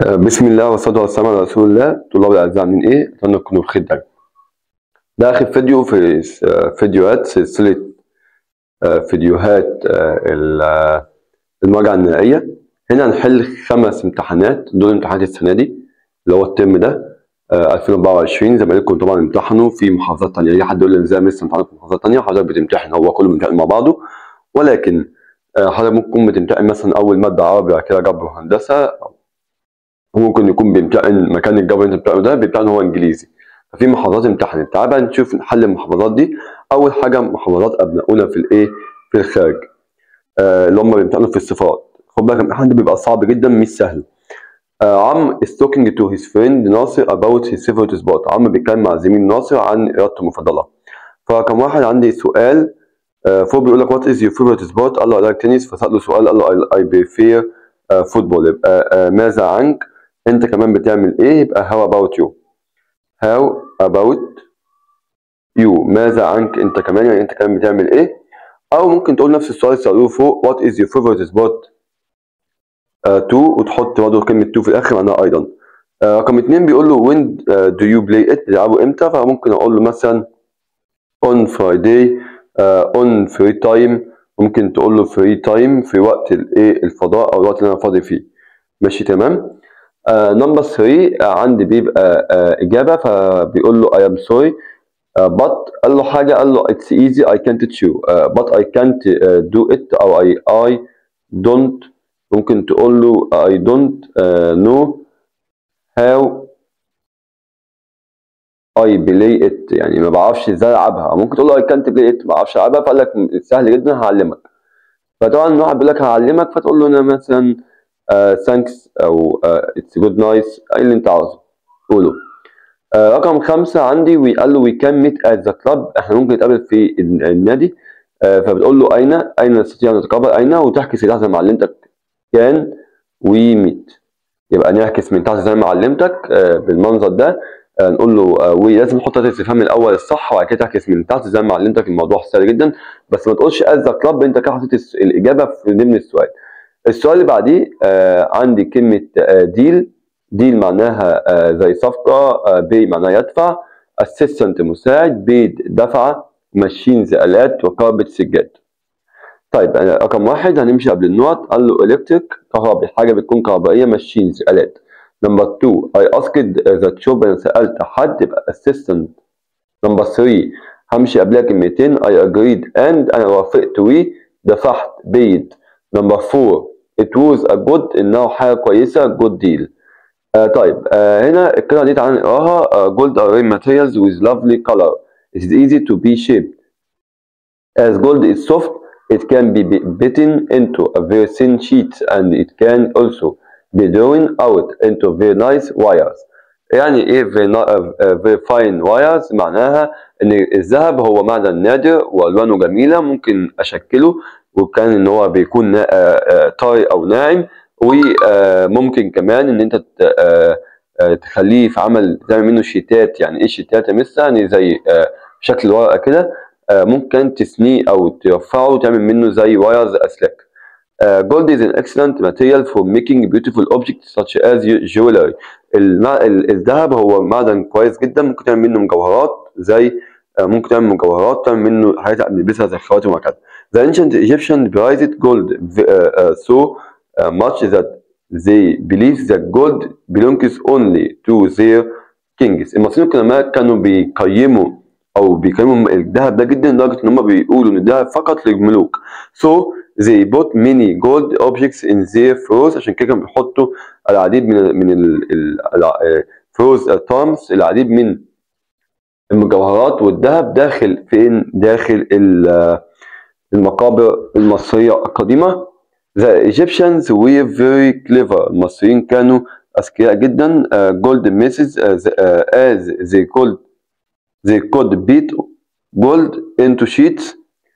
آه، بسم الله والصلاة والسلام على رسول الله طلاب الأعزاء عاملين إيه؟ أتمنى تكونوا بخير دايما ده آخر فيديو في س- آه، فيديوهات سلسلة آه، فيديوهات آه، ال- آه، المراجعة النهائية هنا هنحل خمس امتحانات دول امتحانات السنة دي اللي هو الترم ده آه، 2024 زمايلكم طبعا امتحنوا في محافظات تانية أي حد يقول لي إزاي لسه امتحانات في محافظات تانية حضرتك بتمتحن هو كله بيمتحن مع بعضه ولكن آه، حضرتك ممكن تكون بتمتحن مثلا أول مادة عربي بعد كده جبر وهندسة ممكن يكون بيمتحن مكان الجبر اللي انت بتاعه ده بيمتحن هو انجليزي ففي محافظات امتحنت تعال بقى نشوف نحل المحافظات دي اول حاجه محافظات ابنائنا في الايه في الخارج آه اللي هم بيمتحنوا في الصفات خد بالك الامتحان ده بيبقى صعب جدا مش سهل آه عم is talking to his friend ناصر about his favorite spot عم بيتكلم مع زميل ناصر عن رياضته المفضله فرقم واحد عندي سؤال آه فوق بيقول لك what is your favorite sport قال له I like tennis فسأله سؤال قال له I, I prefer آه football يبقى آه ماذا عنك انت كمان بتعمل ايه يبقى how about you how about you ماذا عنك انت كمان يعني انت كمان بتعمل ايه او ممكن تقول نفس السؤال اللي سألوه فوق what is your favorite sport uh, to وتحط برضه كلمة to في الآخر معناها أيضا آه، رقم اتنين بيقول له when uh, do you play it بتلعبه امتى فممكن أقول له مثلا on Friday uh, on free time ممكن تقول له free time في وقت الايه الفضاء أو الوقت اللي أنا فاضي فيه ماشي تمام نمبر 3 عندي بيبقى آه، إجابة فبيقول له I am sorry uh, but قال له حاجة قال له it's easy I can't teach you uh, but I can't uh, do it أو I, I don't ممكن تقول له I don't uh, know how I play it يعني ما بعرفش ازاي العبها ممكن تقول له I can't play it ما بعرفش العبها فقال لك سهل جدا هعلمك فطبعا واحد بيقول لك هعلمك فتقول له انا مثلا uh, thanks او uh, it's good nice اي اللي انت عاوزه قوله آه، رقم خمسة عندي وقال له we can meet at the club احنا ممكن نتقابل في الن- النادي آه، فبتقول له أين أين نستطيع أن نتقابل أين وتحكي سلاح زي ما علمتك can we meet يبقى نعكس من تحت زي ما علمتك آه، بالمنظر ده آه، نقول له آه، we لازم نحط الاستفهام الأول الصح وبعد كده تعكس من تحت زي ما علمتك الموضوع سهل جدا بس ما تقولش at the club أنت كده حطيت الس- الإجابة في ضمن السؤال السؤال اللي بعديه آه، عندي كلمة ديل ديل معناها آه، زي صفقة بي معناها يدفع اسيستنت مساعد بيد دفع ماشينز آلات وكاربت سجاد طيب أنا رقم واحد هنمشي قبل النقط قال له الكتريك كهربي حاجة بتكون كهربائية ماشينز آلات نمبر 2 I asked ذا شوب أنا سألت حد يبقى assistant نمبر 3 همشي قبلها كلمتين I agreed and أنا وافقت و دفعت paid نمبر 4 it was a good إنه حاجة كويسة good deal آه طيب آه هنا الكلمة دي تعالى نقراها آه gold are rare materials with lovely color it is easy to be shaped as gold is soft it can be be- beaten into a very thin sheet and it can also be drawn out into very nice wires يعني ايه very, ni- uh, uh, very fine wires معناها ان الذهب هو معدن نادر والوانه جميله ممكن اشكله وكان ان هو بيكون نا- آه، آه، طري او ناعم وممكن كمان ان انت ت- آه، آه، تخليه في عمل تعمل منه شيتات يعني ايه شيتات يا مستر يعني زي آه، شكل ورقه كده آه، ممكن تثنيه او ترفعه وتعمل منه زي وايرز اسلاك Uh, gold is an excellent material for making beautiful objects such as jewelry. المع... ال- الذهب هو معدن كويس جدا ممكن تعمل منه مجوهرات زي آه، ممكن تعمل مجوهرات تعمل منه حاجات بنلبسها زي الخواتم وهكذا. The ancient Egyptians prized gold v- uh, uh, so uh, much that they believed that gold belongs only to their kings. المصريين القدماء كانوا بيقيموا او بيقيموا الذهب ده جدا لدرجه ان هم بيقولوا ان الذهب فقط للملوك. So they put many gold objects in their froze عشان كده كانوا بيحطوا العديد من ال من ال ال فروز تارمز العديد من المجوهرات والذهب داخل فين داخل ال- المقابر المصرية القديمة The Egyptians were very clever المصريين كانوا أذكياء جدا uh, gold messes as, uh, as they could they could beat gold into sheets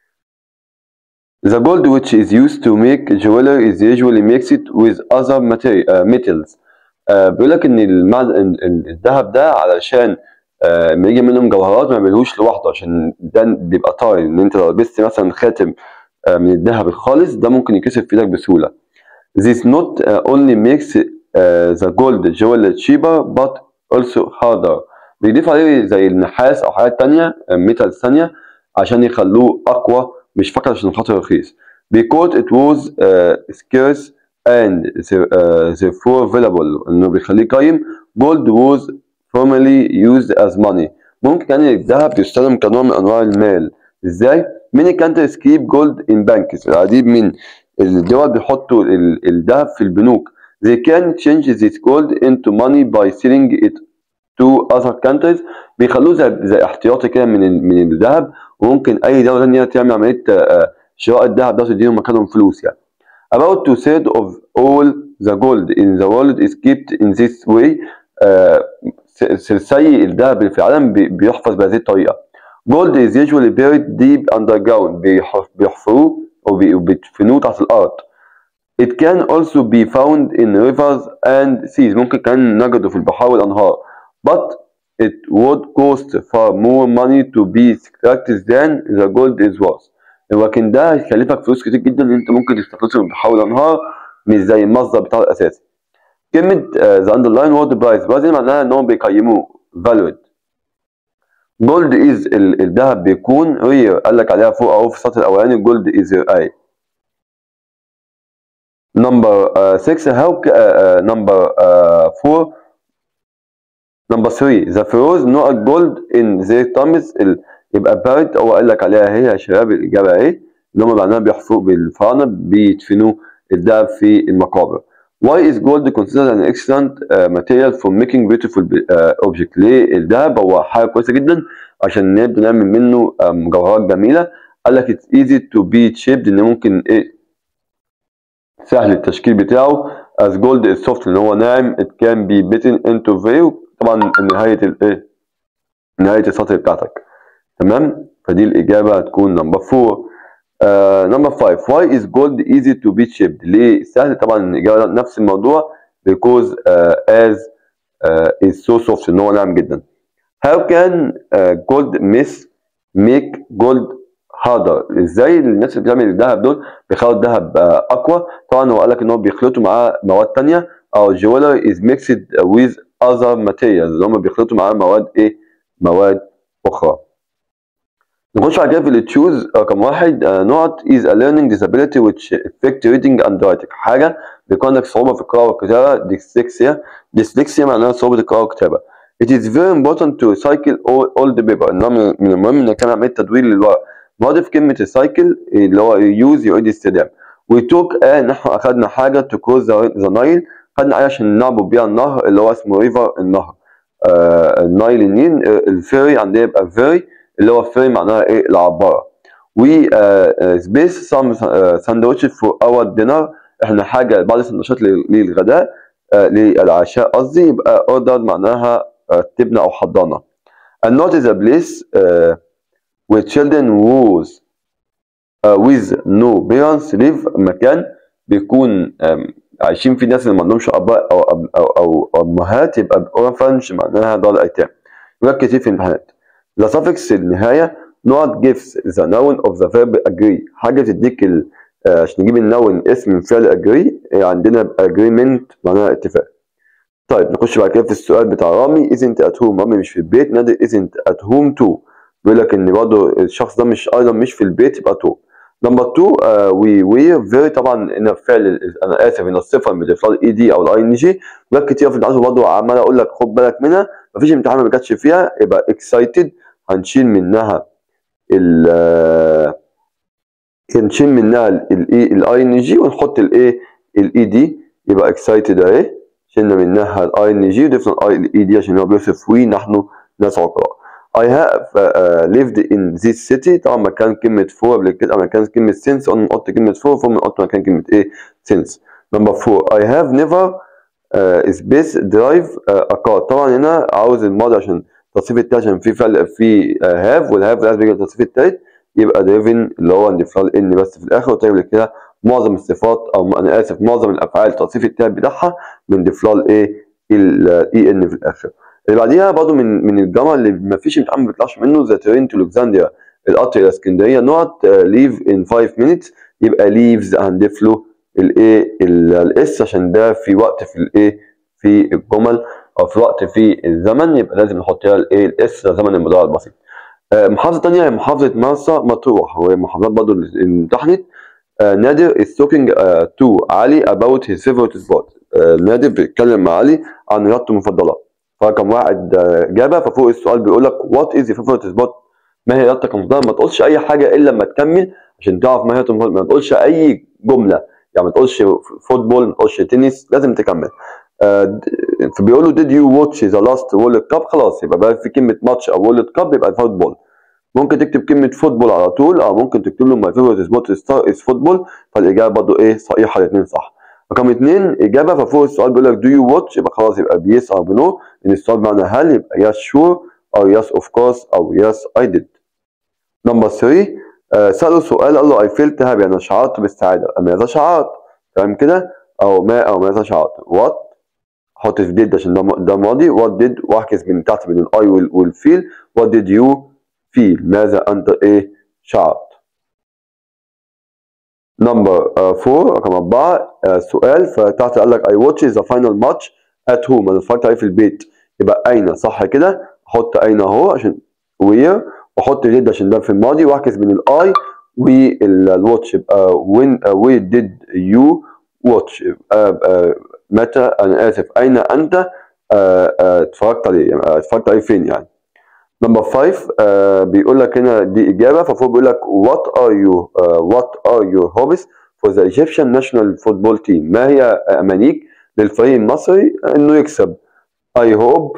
The gold which is used to make jewelry is usually mixed with other material, uh, metals. آه بيقول لك ان المعدن ال- الذهب ده علشان آه لما يجي منه مجوهرات ما يعملهوش لوحده عشان ده بيبقى طاري ان انت لو لبست مثلا خاتم آه من الذهب الخالص ده ممكن يكسر في ايدك بسهوله. This not uh, only makes uh, the gold jewel cheaper but also harder بيضيف عليه زي النحاس او حاجات تانية ميتالز تانية عشان يخلوه اقوى مش فقط عشان خاطر رخيص because it was uh, scarce and uh, therefore valuable انه بيخليه قيم gold was formerly used as money ممكن كان الذهب يستخدم كنوع من انواع المال ازاي؟ many countries keep gold in banks العديد من الدول بيحطوا الذهب في البنوك they can change this gold into money by selling it to other countries بيخلوه زي, زي احتياطي كده من من الذهب وممكن اي دوله ثانيه تعمل عمليه شراء الذهب ده وتديهم مكانهم فلوس يعني about two thirds of all the gold in the world is kept in this way ثلثي الذهب اللي في العالم بيحفظ بهذه الطريقه gold is usually buried deep underground بيحفروه وبيدفنوه تحت الارض it can also be found in rivers and seas ممكن كان نجده في البحار والانهار but it would cost far more money to be extracted than the gold is worth لكن ده هيكلفك فلوس كتير جدا ان انت ممكن تستخلصه من البحار والانهار مش زي المصدر بتاعه الاساسي كلمة uh, the underlying word price بقى معناها ان هم بيقيموه valued جولد از الذهب بيكون رير قال لك عليها فوق اهو في السطر الاولاني جولد از رير اي نمبر 6 هاو نمبر 4 نمبر 3 ذا فيروز نوع جولد ان ذير تامز يبقى بارد هو قال لك عليها هي يا شباب الاجابه ايه اللي هم معناها بيحفروا بالفراعنه بيدفنوا الذهب في المقابر Why is gold considered an excellent uh, material for making beautiful uh, object؟ ليه الذهب هو حاجة كويسة جدا عشان نقدر نعمل منه uh, مجوهرات جميلة قال لك it's easy to be shaped إن ممكن إيه سهل التشكيل بتاعه as gold is soft إن هو ناعم it can be beaten into very طبعا نهاية الإيه نهاية السطر بتاعتك تمام فدي الإجابة هتكون نمبر 4 نمبر 5 why is gold easy to be shipped ليه سهل طبعا الإجابة نفس الموضوع because uh, as uh, is so soft ان هو ناعم جدا how can uh, gold miss make gold harder ازاي الناس اللي بتعمل الذهب دول بيخلوا الذهب uh, اقوى طبعا هو قال لك ان هو بيخلطوا معاه مواد تانية او jewelry is mixed with other materials اللي هم بيخلطوا معاه مواد ايه مواد اخرى نخش على كده في التشوز رقم واحد نوت is a learning disability which affect reading and writing حاجة بيكون عندك صعوبة في القراءة والكتابة ديسلكسيا ديسلكسيا معناها صعوبة القراءة والكتابة It is very important to recycle all, all the paper إنها من المهم إنك تعمل عملية تدوير للورق نضيف كلمة recycle اللي هو يوز يعيد استخدام We took آه نحن أخدنا حاجة to cross the, the Nile خدنا آية عشان نعبر بيها النهر اللي هو اسمه ريفر النهر آه النايل النيل الفيري عندنا يبقى فيري اللي هو فيري معناها ايه العبارة we uh, space some uh, sandwiches for our dinner احنا حاجة بعض السندوتشات للغداء uh, للعشاء قصدي يبقى ordered معناها رتبنا أو حضرنا and not is a place uh, where children was uh, with no parents live مكان بيكون um, عايشين فيه ناس اللي ما عندهمش اباء او او او, أو امهات يبقى orphanage معناها دار الايتام يبقى كتير في الامتحانات the suffix النهايه not gives the noun of the verb agree حاجه تديك ال... آه عشان نجيب النون اسم من فعل agree عندنا agreement معناها اتفاق طيب نخش بعد كده في السؤال بتاع رامي isn't at home رامي مش في البيت نادر isn't at home too بيقول لك ان برضه الشخص ده مش ايضا مش في البيت يبقى تو نمبر 2 وي وي فيري طبعا ان فعل انا اسف ان الصفه بتضيف لها الاي دي او الاي ان جي حاجات كتير في الدراسه برضه عمال اقول لك خد بالك منها مفيش امتحان ما جاتش فيها يبقى اكسايتد هنشيل منها ال هنشيل منها الاي الاي ان جي ونحط الايه الاي دي يبقى اكسايتد اهي شلنا منها الاي ان جي وضفنا الاي الاي دي عشان هو بيوصف وي نحن ناس عقلاء I have uh, lived in this city طبعا مكان كلمة for قبل كده مكان كلمة since قلنا نحط كلمة for فوق نحط مكان كلمة ايه since number four I have never uh, space drive uh, a car طبعا هنا عاوز الماضي عشان التصريف التالت عشان في فرق في uh, have والهاف لازم يجي التصريف التالت يبقى driven اللي هو نضيف له ان بس في الاخر وطيب كده معظم الصفات او انا اسف معظم الافعال التصريف التالت بتاعها بنضيف لها الايه الاي ان في الاخر اللي بعديها برضه من من الجمل اللي ما فيش امتحان ما بيطلعش منه ذا ترين تو الكسندريا القطر الى اسكندريه نوت ليف ان 5 minutes يبقى ليفز هنضيف له الايه الاس عشان ده في وقت في الايه في الجمل او في وقت في الزمن يبقى لازم نحط لها الايه الاس ده زمن المضارع البسيط آه، محافظه ثانيه هي محافظه مرسى مطروح وهي محافظات برضه اللي امتحنت آه، نادر is talking uh, to علي about his favorite spot آه، نادر بيتكلم مع علي عن رياضته المفضله فرقم واحد آه، اجابه ففوق السؤال بيقول لك what is your favorite spot ما هي رياضتك المفضله ما تقولش اي حاجه الا لما تكمل عشان تعرف ما هي رياضتك المفضله ما تقولش اي جمله يعني ما تقولش فوتبول ما تقولش تنس لازم تكمل آه، د- فبيقول له did you watch the last world cup خلاص يبقى بقى في كلمه ماتش او world cup يبقى فوتبول ممكن تكتب كلمة فوتبول على طول أو ممكن تكتب له my favorite sport is فوتبول فالإجابة برضه إيه صحيحة الاتنين صح. رقم اتنين إجابة ففوق السؤال بيقول لك do you watch يبقى خلاص يبقى بيس أو بنو إن السؤال معنى هل يبقى yes sure أو yes of course أو yes I did. نمبر 3 آه سأله سؤال قال له I felt happy أنا شعرت بالسعادة ماذا شعرت؟ تمام كده؟ أو ما أو ماذا شعرت؟ what حط في did عشان ده ده ماضي what did واحجز من تحت بين الاي والفيل what did you feel ماذا أنت إيه شعرت نمبر 4 رقم 4 سؤال فتحت قال لك I watch the final match at home أنا اتفرجت عليه في البيت يبقى أين صح كده أحط أين أهو عشان where وأحط did عشان ده في الماضي وأحجز بين الأي والواتش يبقى when uh, where did you watch يبقى uh, متى أنا آسف أين أنت uh, uh, اتفرجت عليه يعني اتفرجت عليه فين يعني نمبر 5 آه بيقول لك هنا دي اجابه ففوق بيقول لك what are you uh, what are your hobbies for the Egyptian national football team ما هي امانيك للفريق المصري انه يكسب I hope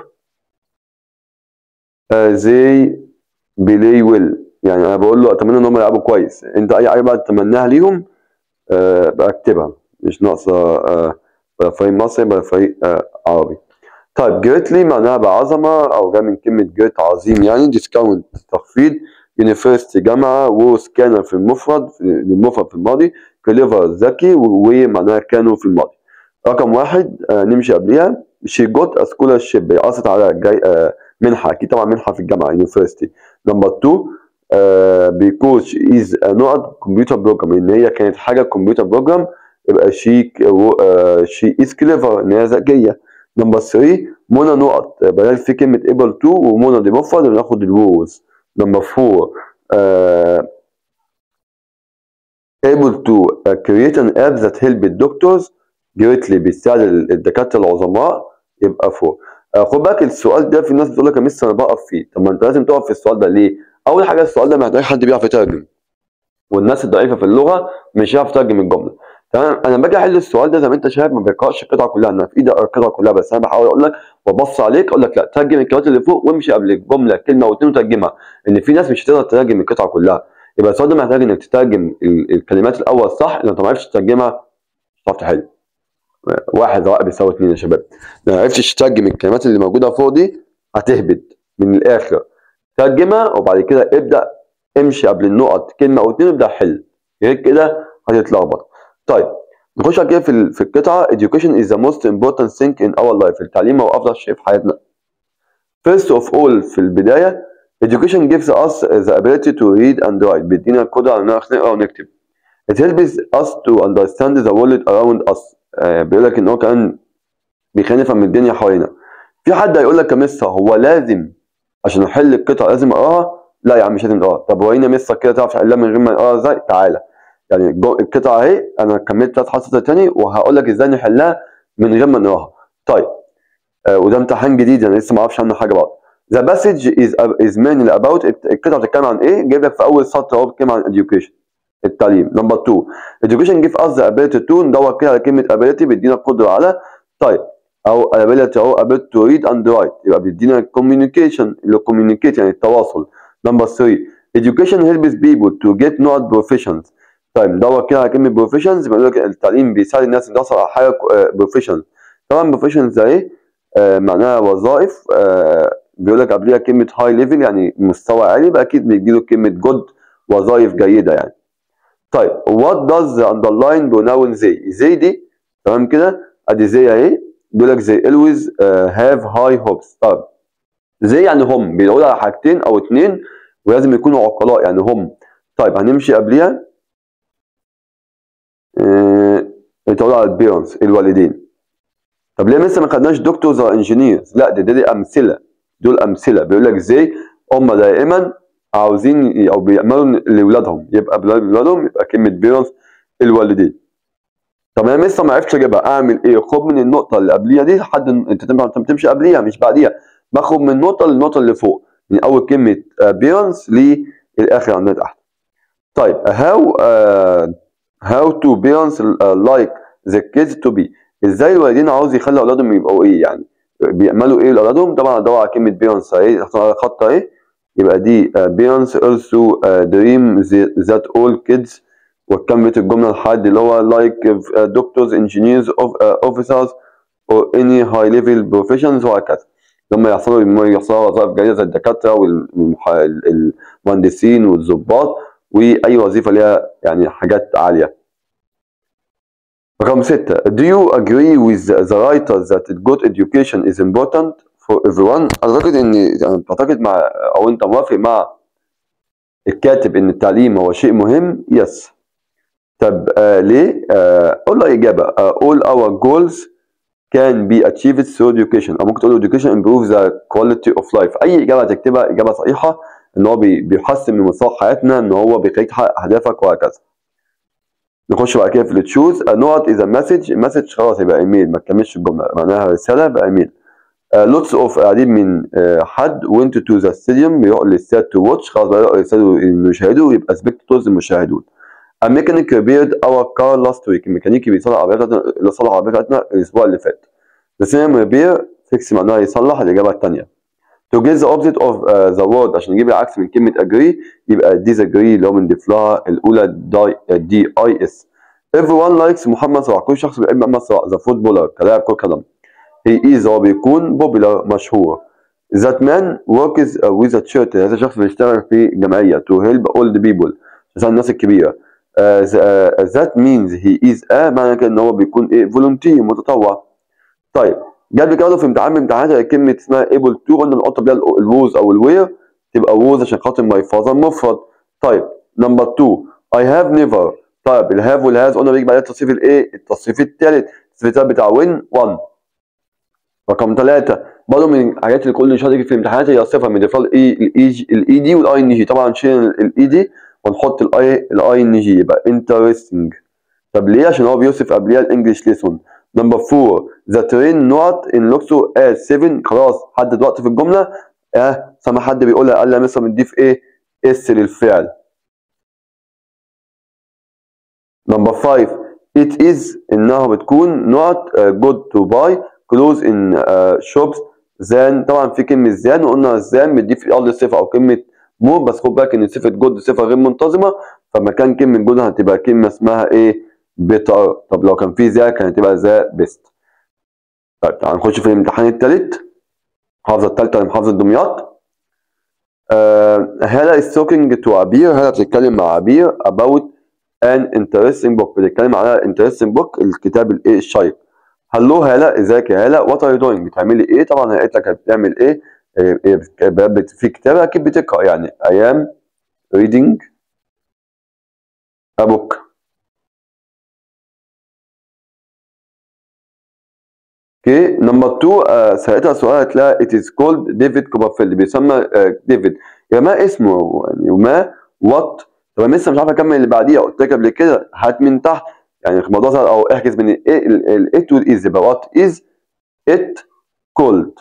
uh, they play well يعني انا بقول له اتمنى ان هم يلعبوا كويس انت اي حاجه بقى تتمناها ليهم آه بقى اكتبها مش ناقصه آه ولا فريق مصري ولا فريق آه عربي طيب جريتلي معناها بعظمة أو جاي من كلمة جريت عظيم يعني ديسكاونت تخفيض يونيفرستي جامعة وسكانر في المفرد في المفرد في الماضي كليفر ذكي ومعناها كانوا في الماضي رقم واحد آه نمشي قبليها شي جوت سكولارشيب هي قصت على جاي آه منحة أكيد طبعا منحة في الجامعة يونيفرستي نمبر 2 بيكوز از نقط كمبيوتر بروجرام إن هي كانت حاجة كمبيوتر بروجرام يبقى شي شي از كليفر إن هي ذكية نمبر 3 منى نقط بدل في كلمة able to ومنى دي مفرد وناخد الووز نمبر 4 uh, able to uh, create an app that help doctors greatly بيساعد الدكاترة العظماء يبقى 4 uh, خد بالك السؤال ده في ناس بتقول لك يا مستر انا بقف فيه طب ما انت لازم تقف في السؤال ده ليه؟ أول حاجة السؤال ده محتاج حد بيعرف يترجم والناس الضعيفة في اللغة مش هيعرف يترجم الجملة تمام انا باجي احل السؤال ده زي ما انت شايف ما بقراش القطعه كلها انا في ايدي اقرا القطعه كلها بس انا بحاول اقول لك وابص عليك اقول لك لا ترجم الكلمات اللي فوق وامشي قبل الجمله كلمه او اتنين وترجمها ان في ناس مش هتقدر تترجم القطعه كلها يبقى السؤال ده محتاج انك تترجم ال- الكلمات الاول صح لو انت ما عرفتش تترجمها مش هتعرف تحل واحد زائد بيساوي اتنين يا شباب لو ما عرفتش تترجم الكلمات اللي موجوده فوق دي هتهبط من الاخر ترجمها وبعد كده ابدا امشي قبل النقط كلمه او اتنين وابدا حل غير كده هتتلخبط طيب نخش على كده في ال- في القطعه education is the most important thing in our life التعليم هو افضل شيء في حياتنا first of all في البدايه education gives us the ability to read and write بيدينا القدره على ان احنا نقرا ونكتب it helps us to understand the world around us آه بيقول لك ان هو كمان بيخلينا نفهم الدنيا حوالينا في حد هيقول لك يا مستر هو لازم عشان احل القطعه لازم اقراها لا يا عم مش لازم تقراها طب ورينا مستر كده تعرف تحلها من غير ما نقراها ازاي تعالى يعني الجو- القطعه اهي انا كملت ثلاث حصص تاني وهقول لك ازاي نحلها من غير ما نقراها طيب آه وده امتحان جديد انا لسه ما اعرفش عنه حاجه بعض The passage is is mainly about القطعه بتتكلم عن ايه؟ جايب لك في اول سطر اهو بيتكلم عن education التعليم نمبر 2 education give us the ability to ندور كده على كلمه ability بيدينا القدره على طيب او ability او ability to read and write يبقى بيدينا communication اللي communicate يعني التواصل نمبر 3 education helps people to get not professions طيب ندور كده على كلمه professions بيقول لك التعليم بيساعد الناس ان توصل على حاجه professions طبعا professions ده ايه آه معناها وظائف آه بيقول لك قبلها كلمه هاي ليفل يعني مستوى عالي يبقى اكيد بيجي له كلمه جود وظائف جيده يعني طيب what does the underline pronoun they زي دي تمام كده ادي زي اهي بيقول لك they always uh, have high hopes طيب زي يعني هم بيقول على حاجتين او اتنين ولازم يكونوا عقلاء يعني هم طيب هنمشي قبليها آه، تقول على البيرنتس الوالدين طب ليه مثلا ما خدناش دكتورز او انجينيرز لا دي, دي, دي امثله دول امثله بيقول لك ازاي هم دائما عاوزين او بيعملوا لاولادهم يبقى لاولادهم يبقى كلمه بيرنتس الوالدين طب انا لسه ما عرفتش اجيبها اعمل ايه خد من النقطه اللي قبليها دي لحد انت تمشي قبليها مش بعديها باخد من النقطه للنقطه اللي فوق من يعني اول كلمه بيرنتس للاخر عندنا تحت طيب how uh, how to parents uh, like the kids to be ازاي الوالدين عاوز يخلي اولادهم يبقوا ايه يعني بيعملوا ايه لاولادهم طبعا ادور على كلمه بيرنتس اهي خط اهي يبقى دي uh, parents also uh, dream that all kids وكملت الجمله لحد اللي هو like uh, doctors engineers of, uh, officers or any high level professions وهكذا لما يحصلوا يحصلوا وظائف جيده زي الدكاتره والمهندسين والظباط واي وظيفه ليها يعني حاجات عاليه رقم ستة Do you agree with the writer that good education is important for everyone؟ أعتقد إن يعني أعتقد مع أو أنت موافق مع الكاتب إن التعليم هو شيء مهم؟ يس. طب آه ليه؟ آه قول له إجابة آه all our goals can be achieved through education أو ممكن تقول له education improves the quality of life أي إجابة هتكتبها إجابة صحيحة ان هو بيحسن من مستوى حياتنا ان هو بيخليك تحقق اهدافك وهكذا نخش بعد كده في التشوز نوت اذا مسج مسج خلاص يبقى ايميل ما تكملش الجمله معناها رساله يبقى ايميل لوتس اوف قاعدين من uh, حد وينت تو ذا ستاديوم بيروحوا للاستاد تو واتش خلاص بقى يروحوا يشاهدوا يبقى سبيكتورز المشاهدون A mechanic repaired our car last week الميكانيكي بيصلح عربيتنا اللي صلح العربية بتاعتنا الأسبوع اللي فات. The same repair fix معناها يصلح الإجابة الثانية. to get the opposite of uh, the word عشان نجيب العكس من كلمة agree يبقى disagree اللي هو بنضيف لها الأولى دي اي اس everyone likes محمد صلاح كل شخص بيحب محمد صلاح the footballer كلاعب كرة قدم he is هو بيكون popular مشهور that man works with a church هذا شخص بيشتغل في جمعية to help all the people عشان الناس الكبيرة uh, uh, that means he is a معنى كده ان هو بيكون ايه volunteer متطوع طيب جاب لي كده في امتحان من امتحانات كلمه اسمها ايبل تو قلنا بنحط بيها الووز او الوير تبقى ووز عشان خاطر ماي فازر مفرد طيب نمبر 2 اي هاف نيفر طيب الهاف والهاز قلنا بيجي بعدها التصريف الايه التصريف الثالث التصريف الثالث بتاع وين 1 رقم 3 برضه من الحاجات اللي كل شهر تيجي في الامتحانات هي صفه من الاي الاي الاي دي والاي ان جي طبعا نشيل الاي دي ونحط الاي الاي ان جي يبقى انترستنج طب ليه عشان هو بيوصف قبليها الانجلش ليسون نمبر 4 ذا ترين نوت ان لوكسو از 7 خلاص حدد وقت في الجمله اه سمع حد بيقولها قال لها مثلا بنضيف ايه اس للفعل نمبر 5 it is انها بتكون not uh, good to buy clothes in uh, shops than طبعا في كلمه than وقلنا than بتضيف اه للصفه او كلمه مور بس خد بالك ان صفه جود صفه غير منتظمه فمكان كلمه جود هتبقى كلمه اسمها ايه بيتر طب لو كان في ذا كانت تبقى ذا بيست طيب تعال نخش في الامتحان الثالث المحافظة الثالثة لمحافظة دمياط آه هلا is talking to عبير هلا بتتكلم مع عبير about an interesting book بتتكلم على interesting book الكتاب الايه الشيق هلو هلا ازيك يا هلا وات ار يو دوينج بتعملي ايه طبعا هي قالت لك بتعمل ايه في كتاب اكيد بتقرا يعني I am reading a book اوكي نمبر 2 ساعتها سؤال هتلاقي it is called ديفيد كوبرفيلد بيسمى ديفيد يا ما اسمه يعني وما وات طب انا لسه مش عارف اكمل اللي بعديها قلت لك قبل كده هات من تحت يعني الموضوع سهل او احجز من الات والايز يبقى وات از ات كولد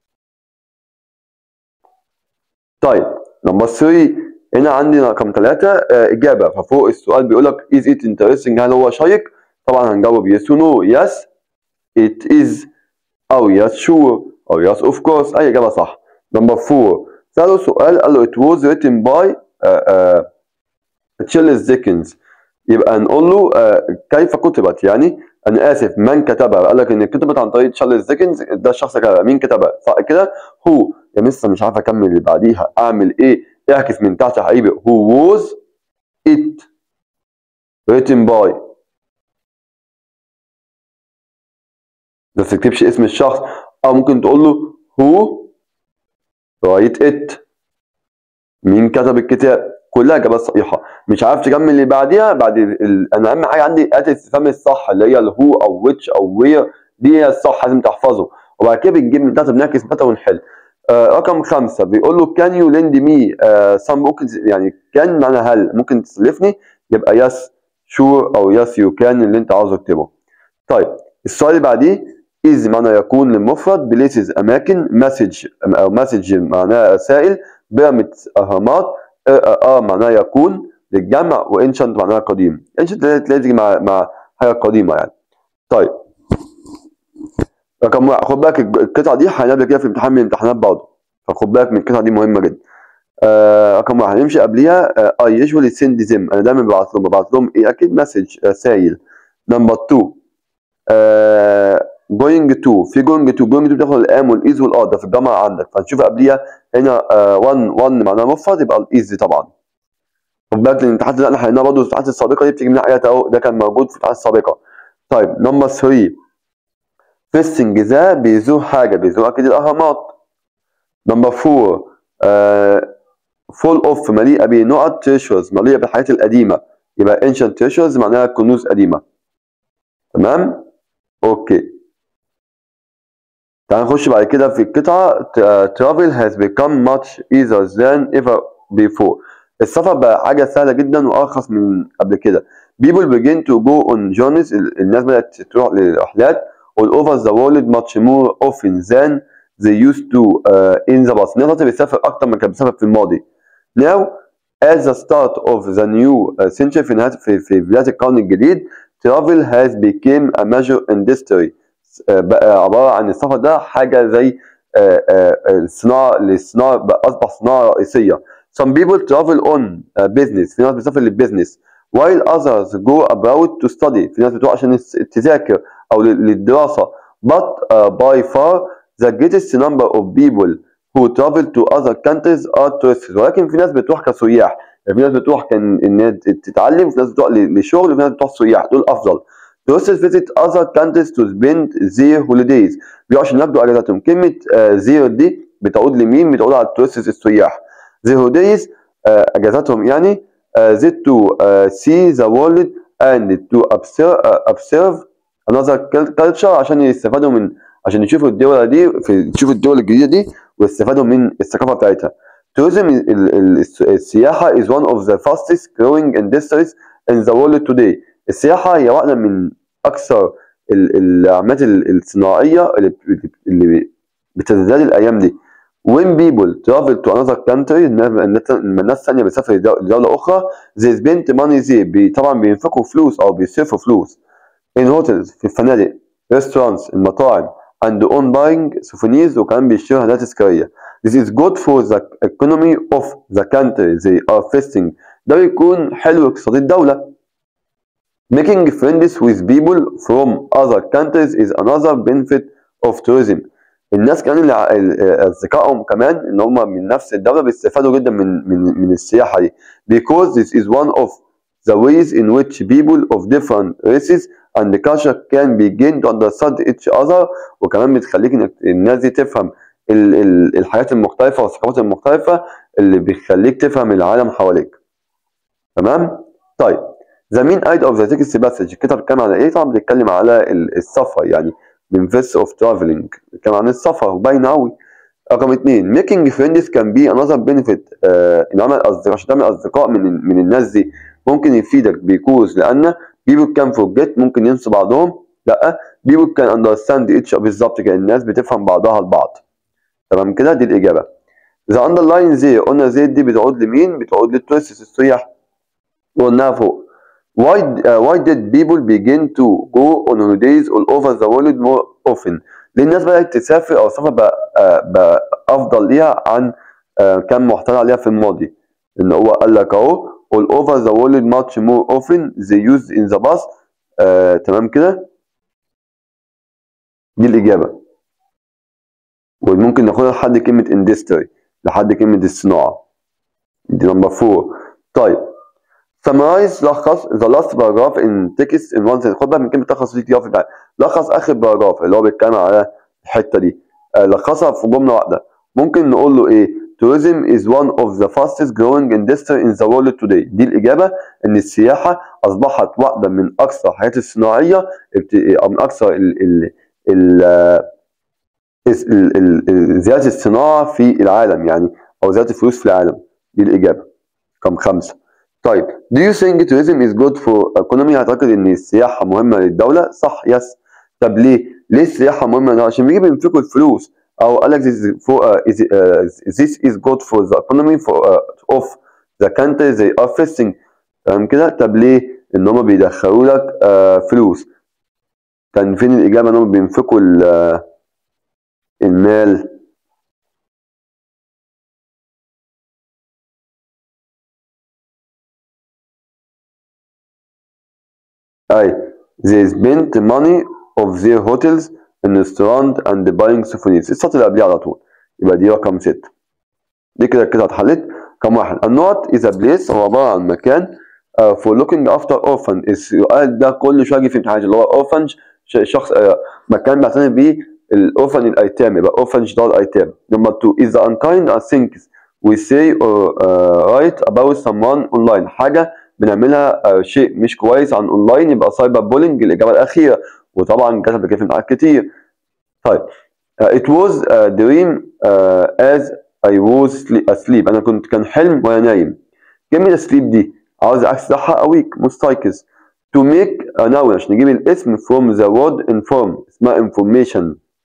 طيب نمبر 3 هنا عندي رقم 3 اجابه ففوق السؤال بيقول لك از ات انترستنج هل هو شيق طبعا هنجاوب يس ونو يس it is أو yes sure أو yes of course أي إجابة صح نمبر 4 سأله سؤال قال له it was written by تشيلز uh, ديكنز uh, يبقى نقول له uh, كيف كتبت يعني أنا آسف من كتبها قال لك إن كتبت عن طريق تشارلز ديكنز ده الشخص كتبها مين كتبها صح كده هو يا مستر مش عارف أكمل اللي بعديها أعمل إيه اعكس من تحت يا حبيبي who was it written by ما تكتبش اسم الشخص او ممكن تقول له هو رايت ات مين كتب الكتاب كلها اجابات صحيحه مش عارف تكمل اللي بعديها بعد ال... انا اهم حاجه عندي اداه الاستفهام الصح اللي هي الهو او ويتش او وير دي هي الصح لازم تحفظه وبعد كده بنجيب من تحت بنعكس بتا ونحل آه رقم خمسة بيقول له كان يو ليند مي سم ممكن يعني كان معنى هل ممكن تسلفني يبقى يس شور او يس يو كان اللي انت عاوزه اكتبه طيب السؤال اللي بعديه is معنى يكون للمفرد places أماكن مسج أو مسج معناها رسائل بيراميدز أهرامات اه معناها يكون للجمع وانشنت معناها قديم انشنت تلاقي مع مع حاجة قديمة يعني طيب رقم واحد خد بالك القطعة دي هنقابلها كده في امتحان من الامتحانات برضه فخد بالك من القطعة دي مهمة جدا آه رقم واحد نمشي قبليها اي يوجوالي سند زم انا دايما ببعت لهم ببعت لهم ايه اكيد مسج رسايل نمبر 2 آه جوينج تو في جوينج تو جوينج تو بتاخد الام والايز والار ده في الجامعه عندك فنشوف قبليها هنا 1 1 معناها مفرد يبقى الايز طبعا خد بالك لان الامتحانات اللي احنا حليناها برضه الامتحانات السابقه دي بتيجي من حاجات اهو ده كان موجود في الامتحانات السابقه طيب نمبر 3 فيستنج ذا بيزور حاجه بيزور اكيد الاهرامات نمبر 4 آه فول اوف مليئه بنقط تريشرز مليئه بالحاجات القديمه يبقى انشنت تريشرز معناها كنوز قديمه تمام اوكي تعال نخش بعد كده في القطعة travel has become much easier than ever before السفر بقى حاجة سهلة جدا وأرخص من قبل كده people begin to go on journeys الناس بدأت تروح للرحلات all over the world much more often than they used to uh, in the past الناس بتسافر أكتر من كانت بتسافر في الماضي now at the start of the new century في نهاية في, في بداية القرن الجديد travel has become a major industry بقى عباره عن السفر ده حاجه زي صناعه للصناعه اصبح صناعه رئيسيه some people travel on business في ناس بتسافر للبيزنس while others go abroad to study في ناس بتروح عشان تذاكر او للدراسه but uh, by far the greatest number of people who travel to other countries are tourists ولكن في ناس بتروح كسياح يعني في ناس بتروح كان ان تتعلم في ناس بتروح لشغل وفي ناس بتروح سياح دول افضل Tourists visit other countries to spend their holidays بيروحوا عشان ياخدوا اجازاتهم كلمة زيرو uh, دي بتعود لمين؟ بتعود على التورستس السياح their holidays uh, اجازاتهم يعني uh, they to uh, see the world and to observe, uh, observe another culture عشان يستفادوا من عشان يشوفوا الدول دي في يشوفوا الدول الجديدة دي ويستفادوا من الثقافة بتاعتها tourism السياحة is one of the fastest growing industries in the world today السياحة هي واحدة من أكثر العمليات الصناعية اللي بتزداد الأيام دي. When people travel to another country لما الناس الثانية بتسافر لدولة أخرى they spend money there طبعا بينفقوا فلوس أو بيصرفوا فلوس in hotels في الفنادق restaurants المطاعم and on buying souvenirs وكمان بيشتروا هدايا تذكارية. This is good for the economy of the country they are visiting. ده بيكون حلو اقتصاد الدولة. Making friends with people from other countries is another benefit of tourism. الناس كمان اللي اصدقائهم كمان ان هم من نفس الدوله بيستفادوا جدا من من من السياحه دي because this is one of the ways in which people of different races and culture can begin to understand each other وكمان بتخليك انك الناس دي تفهم ال ال الحاجات المختلفه والثقافات المختلفه اللي بيخليك تفهم العالم حواليك تمام طيب ذا مين ايد اوف ذا تكست مسج الكتاب بيتكلم على ايه؟ طبعا بيتكلم على السفر يعني من فيس اوف ترافلينج بيتكلم عن السفر وباين قوي رقم اثنين ميكينج فريندز كان بي انذر بنفيت ان عمل اصدقاء عشان تعمل اصدقاء من من الناس دي ممكن يفيدك بيكوز لان بيبول كان فورجيت ممكن ينسوا بعضهم لا بيبول كان اندرستاند اتش بالظبط كده الناس بتفهم بعضها البعض تمام كده دي الاجابه ذا اندرلاين زي قلنا زي دي بتعود لمين؟ بتعود للتورستس السياح قلناها فوق Why, uh, why did people begin to go on holidays all over the world more often؟ ليه الناس بدأت تسافر أو السفر بقى, uh, بقى أفضل ليها عن uh, كان محتل عليها في الماضي؟ إن هو قال لك أهو all over the world much more often they used in the past uh, تمام كده؟ دي الإجابة وممكن ناخدها لحد كلمة industry لحد كلمة الصناعة دي نمبر 4 طيب summarize لخص the last paragraph in text in one sentence خد بالك من كلمه لخص دي كتير في بالك لخص اخر باراجراف اللي هو بيتكلم على الحته دي آه لخصها في جمله واحده ممكن نقول له ايه tourism is one of the fastest growing industry in the world today دي الإجابة إن السياحة أصبحت واحدة من أكثر الحاجات الصناعية أو من أكثر ال ال ال زيادة الصناعة في العالم يعني أو زيادة الفلوس في العالم دي الإجابة رقم خمسة طيب do you think tourism is good for economy أعتقد إن السياحة مهمة للدولة صح يس طب ليه؟ ليه السياحة مهمة؟ عشان بيجي بينفقوا الفلوس أو قال لك this is, for, uh, is, uh, this is good for the economy for, uh, of the country they are facing تمام كده؟ طب ليه؟ إن هما بيدخلوا لك uh, فلوس كان فين الإجابة إن هما بينفقوا المال أي they spent money of their hotels in restaurant and buying souvenirs السطر اللي قبليه على طول يبقى دي رقم ستة دي كده كده اتحلت رقم واحد النوت is a place هو عبارة عن مكان uh, for looking after orphan السؤال ده كل شوية يجي في امتحانات اللي هو orphan شخص uh, مكان بيعتني بيه الاورفن الايتام يبقى orphan دار الايتام نمبر 2 is the unkind things we say or uh, write about someone online حاجة بنعملها uh, شيء مش كويس عن اونلاين يبقى سايبر بولينج الاجابه الاخيره وطبعا كتب كده في امتحانات كتير طيب uh, it was a dream uh, as I was asleep انا كنت كان حلم وانا نايم كلمه asleep دي عاوز عكس بتاعها awake مستيقظ to make a noun عشان نجيب الاسم from the word inform اسمها information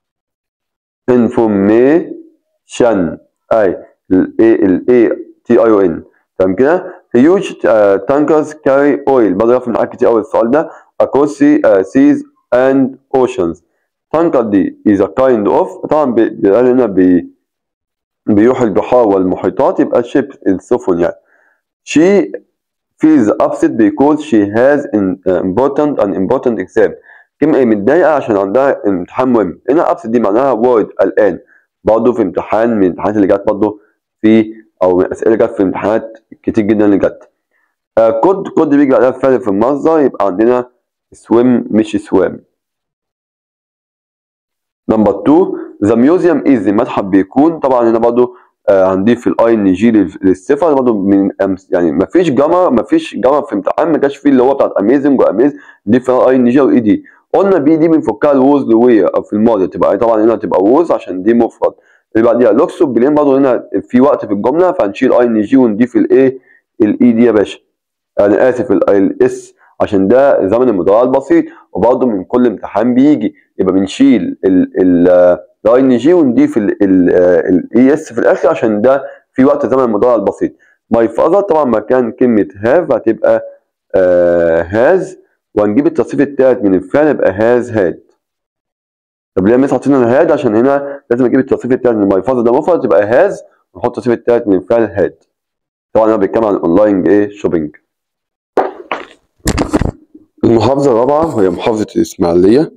information اي ال A ال A T I O N تمام كده huge uh, tankers carry oil برضه يعرف من حاجات كتير قوي السؤال ده across sea, uh, seas and oceans tanker دي is a kind of طبعا بيقال هنا بي بيروح البحار والمحيطات يبقى ship السفن يعني she feels upset because she has an important an important exam كلمة متضايقة عشان عندها امتحان مهم هنا upset دي معناها word الآن برضه في امتحان من الامتحانات اللي جت برضه في او اسئله جت في امتحانات كتير جدا اللي جت آه كود كود بيجي بعدها فعل في المصدر يبقى عندنا swim مش swim نمبر 2 ذا ميوزيوم از المتحف بيكون طبعا هنا برضه آه هنضيف الاي ان جي للصفه برضه من يعني ما فيش جمر ما فيش جمر في امتحان ما جاش فيه اللي هو بتاعت اميزنج واميز نضيف الاي ان جي واي دي قلنا بي دي بنفكها الووز لوير او في الماضي تبقى طبعا هنا تبقى ووز عشان دي مفرد اللي بعديها لوكسو بلين برضه هنا في وقت في الجمله فهنشيل اي ان جي ونضيف الايه الاي دي يا باشا انا اسف الاس عشان ده زمن المضارع البسيط وبرضه من كل امتحان بيجي يبقى بنشيل الاي ان جي ونضيف الاي اس في الاخر عشان ده في وقت زمن المضارع البسيط ماي فازر طبعا مكان كلمه هاف هتبقى هاز وهنجيب التصريف التالت من الفعل يبقى هاز هاد طب ليه مثلا حاطين هاد عشان هنا لازم اجيب التصريف التالت من ماي فازر ده مفرد تبقى هاز ونحط التصريف التالت من الفعل هاد طبعا انا بتكلم عن اونلاين ايه شوبينج المحافظة الرابعة وهي محافظة الإسماعيلية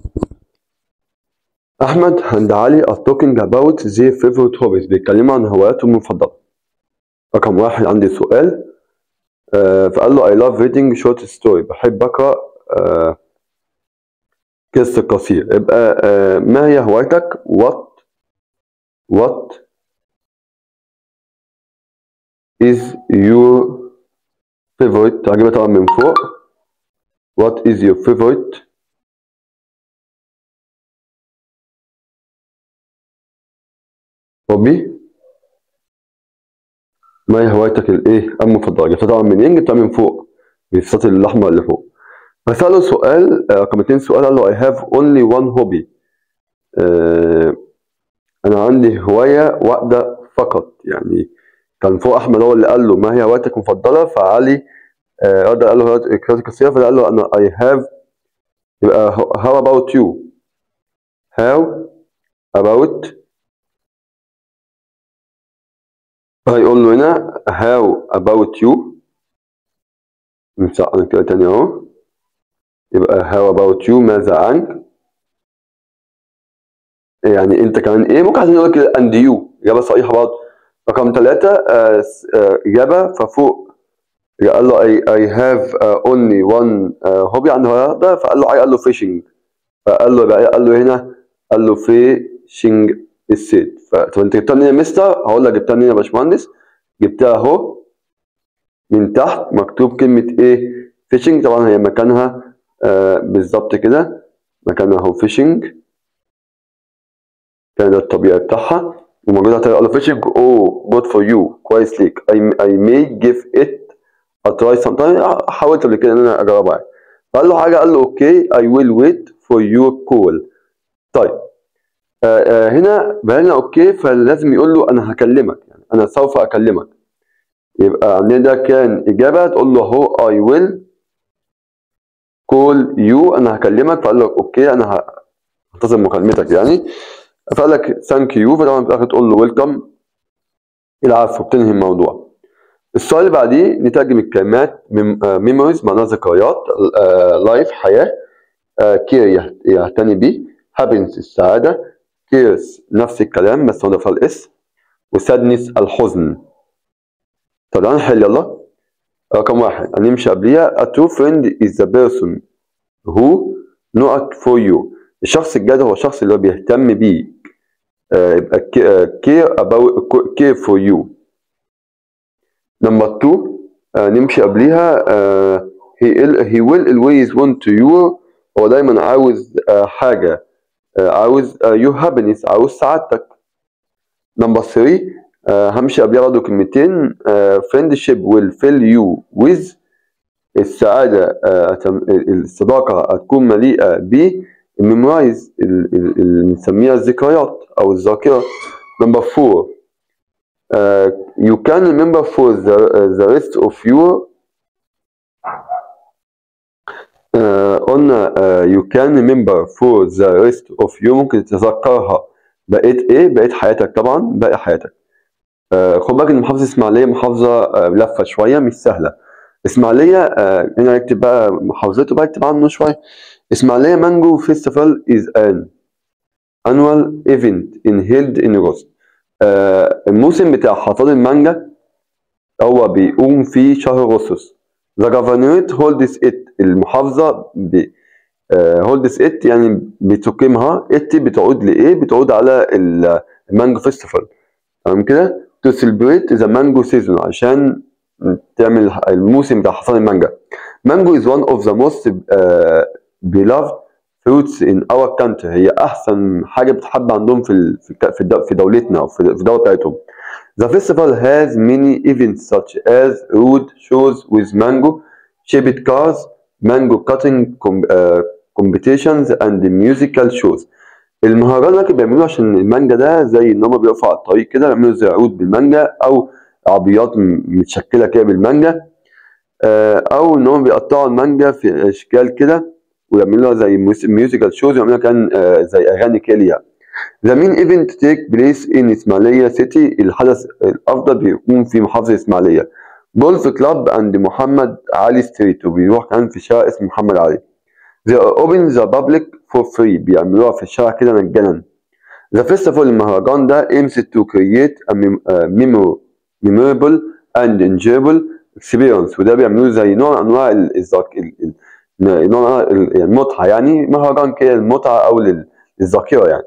أحمد and علي are talking about their favorite hobbies بيتكلموا عن هواياتهم المفضلة رقم واحد عندي سؤال آه فقال له I love reading short story بحب أقرأ آه قصة قصير يبقى آه ما هي هوايتك what what is your favorite هجيبها طبعا من فوق What is your favorite hobby؟ ما هي هوايتك الايه المفضلة؟ جبتها طبعا منين؟ جبتها من فوق من السطر الأحمر اللي فوق. فسأله سؤال رقم اتنين سؤال قال له I have only one hobby. آه أنا عندي هواية واحدة فقط يعني كان فوق أحمد هو اللي قال له ما هي هوايتك المفضلة فعلي رد قال له قراءة قصيرة فقال له أنا I have يبقى how about you how about هيقول له هنا how about you نمسح كده تاني أهو يبقى how about you ماذا عنك يعني أنت كمان إيه ممكن يقول لك and you إجابة صحيحة برضه رقم ثلاثة إجابة ففوق قال له I, I have uh, only one uh, hobby عنده واحدة فقال له قال له fishing فقال له قال له هنا قال له fishing الصيد فطب انت جبتها منين يا مستر هقول لك جبتها منين يا باشمهندس جبتها اهو من تحت مكتوب كلمة ايه فيشنج طبعا هي مكانها آه بالظبط كده مكانها اهو فيشنج كان ده الطبيعي بتاعها وموجودة تحت قال له فيشنج او جود فور يو كويس ليك I, I may give it a try sometime حاولت قبل كده ان انا اجربها يعني. فقال له حاجة قال له اوكي I will wait for your call طيب آه آه هنا بقى اوكي فلازم يقول له انا هكلمك يعني انا سوف اكلمك يبقى عندنا ده كان اجابه تقول له اهو I will call you انا هكلمك فقال لك اوكي انا هنتظر مكالمتك يعني فقال لك ثانك يو فطبعا في الاخر تقول له ويلكم العفو بتنهي الموضوع السؤال اللي بعديه نترجم الكلمات ميموريز معناها ذكريات لايف حياه كير يعتني بيه هابينس السعاده كيرز نفس الكلام بس هو فيها الاس وسادنس الحزن طب تعالى نحل يلا رقم واحد هنمشي قبليها a true friend is the person who not for you الشخص الجاد هو الشخص اللي هو بيهتم بيك آه، يبقى care about care for you نمبر 2 آه، نمشي قبليها آه، he, he will always want to you هو دايما عاوز آه، حاجة آه، عاوز آه، your happiness عاوز سعادتك نمبر 3 آه، همشي قبلها برضه كلمتين آه، friendship will fill you with السعادة آه، هتم- الصداقة هتكون مليئة ب memorize ال- ال- اللي بنسميها الذكريات أو الذاكرة نمبر 4 uh, you can remember for the, uh, the rest of your uh, قلنا uh, you can remember for the rest of you ممكن تتذكرها بقيت ايه بقيت حياتك طبعا باقي حياتك uh, خد بالك ان محافظة اسماعيلية محافظة uh, لفة شوية مش سهلة اسماعيلية uh, هنا نكتب بقى محافظته بقى اكتب عنه شوية اسماعيلية مانجو فيستيفال is an annual event in held in August آه، الموسم بتاع حصاد المانجا هو بيقوم في شهر أغسطس The governorate holds it المحافظة ب آه، holds it يعني بتقيمها it بتعود لإيه؟ بتعود على ال- المانجو فيستيفال تمام كده؟ to celebrate the mango season عشان تعمل الموسم بتاع حصاد المانجا مانجو is one of the most uh, beloved fruits in our country هي أحسن حاجة بتحب عندهم في ال- في الك- في الد- في دولتنا أو في في الدولة بتاعتهم The festival has many events such as road shows with mango shaped cars, mango cutting com- uh, competitions and musical shows. المهرجان اللي بيعملوه عشان المانجا ده زي ان هم بيقفوا على الطريق كده بيعملوا زي عود بالمانجا او عربيات م- متشكله كده بالمانجا آه، او ان هم بيقطعوا المانجا في اشكال كده ويعملوها زي ميوزيكال شوز ويعملوها كان آه، زي اغاني كده ليها. The main event take place in إسماعيلية city الحدث الأفضل بيكون في محافظة إسماعيلية جولف كلاب عند محمد علي ستريت وبيروح كمان في شارع اسمه محمد علي They are open the public for free بيعملوها في الشارع كده مجانا The festival المهرجان ده aims to create a mem- a memor- memorable and enjoyable experience وده بيعملوه زي نوع من أنواع ال- الذاك- ال- ال- نوع من أنواع ال- يعني المتعة يعني مهرجان كده المتعة أو لل- للذاكرة يعني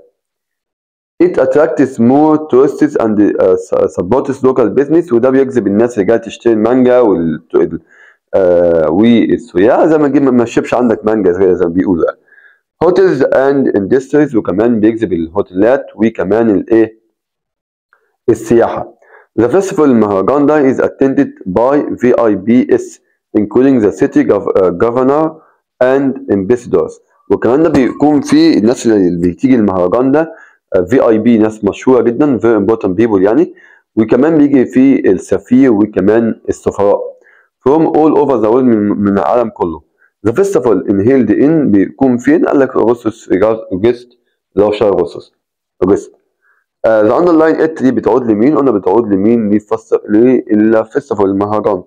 It attracts more tourists and uh, supports local business وده بيجذب الناس اللي جايه تشتري المانجا وال ال- آه والسياح زي ما تجيب ما تشيبش عندك مانجا زي زي ما بيقولوا يعني. Hotels and industries وكمان بيجذب الهوتيلات وكمان الايه السياحة. The festival المهرجان ده is attended by VIPs including the city gov- uh, governor and ambassadors وكمان ده بيكون فيه الناس اللي بتيجي المهرجان ده في اي بي ناس مشهوره جدا very important people يعني وكمان بيجي فيه السفير وكمان السفراء from all over the world من, من العالم كله The festival in held in بيكون فين؟ قال لك اغسطس اغسطس اللي هو شهر اغسطس اغسطس آه the underline it دي بتعود لمين؟ قلنا بتعود لمين؟ للفست- للفestival المهرجان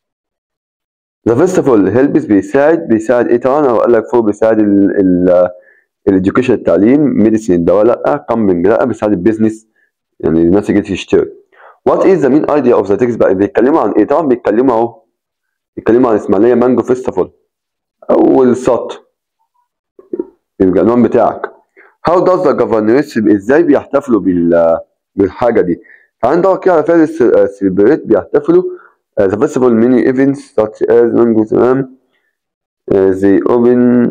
The festival helps بيساعد بيساعد ايه طبعا او قال لك فوق بيساعد ال ال الاديوكيشن التعليم ميديسين الدواء لا كامبنج لا بيساعد البيزنس يعني الناس اللي جت تشتري وات از ذا مين ايديا اوف ذا تكست بقى بيتكلموا عن ايه طبعا بيتكلموا اهو بيتكلموا عن اسماعيليه مانجو فيستيفال او السط العنوان بتاعك How does the governorate ازاي بيحتفلوا بال بالحاجة دي فعندنا كده على فعل celebrate بيحتفلوا uh, the festival many events such as mango تمام uh, they open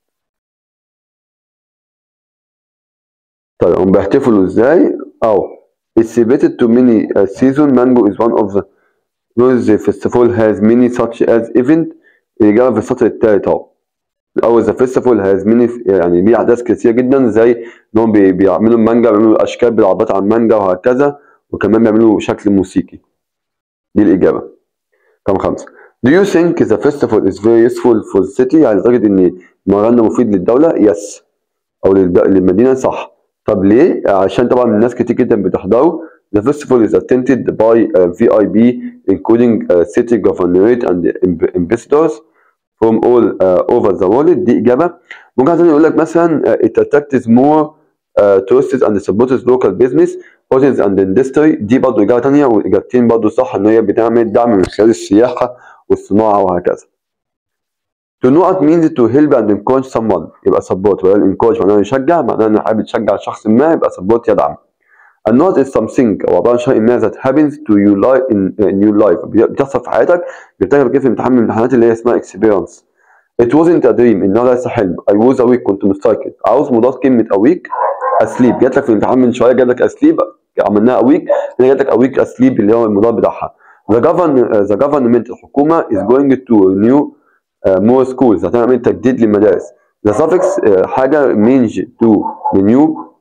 طيب هم بيحتفلوا ازاي او it's celebrated to many uh, season mango is one of the those the festival has many such as event الإجابة في السطر التالت اهو أول ذا فيستيفال هاز ميني يعني ليه أحداث كتير جدا زي إنهم بي- بيعملوا المانجا بيعملوا أشكال بالعربات على المانجا وهكذا وكمان بيعملوا شكل موسيقي دي الإجابة رقم خمسة Do you think the festival is very useful for the city؟ يعني لدرجة إن المهرجان ده مفيد للدولة؟ Yes أو للد- للمدينة صح طب ليه؟ عشان طبعا الناس كتير جدا بتحضره The festival is attended by uh, VIP including uh, city governorate and amb- ambassadors from all uh, over the world دي إجابة ممكن تاني يقول لك مثلا uh, it attracts more uh, tourists and supports local business hotels and industry دي برضه إجابة تانية والإجابتين برضه صح إن هي بتعمل دعم من خلال السياحة والصناعة وهكذا. To know what means to help and encourage someone يبقى support ولا encourage معناه يشجع معناه إن حابب تشجع شخص ما يبقى support يدعم. A note is something أو عبارة عن شيء ما that happens to you life in, in your life بتحصل في حياتك بتعمل كده في امتحان من الامتحانات اللي هي اسمها experience. It wasn't a dream إنه ليس حلم I was awake كنت مستيقظ عاوز مضاد كلمة awake asleep جات لك في الامتحان من شوية جاب لك asleep عملناها awake هنا جات لك awake asleep اللي هو المضاد بتاعها The, govern, the government الحكومة is going to renew uh, more schools هتعمل تجديد للمدارس The suffix uh, حاجة means to renew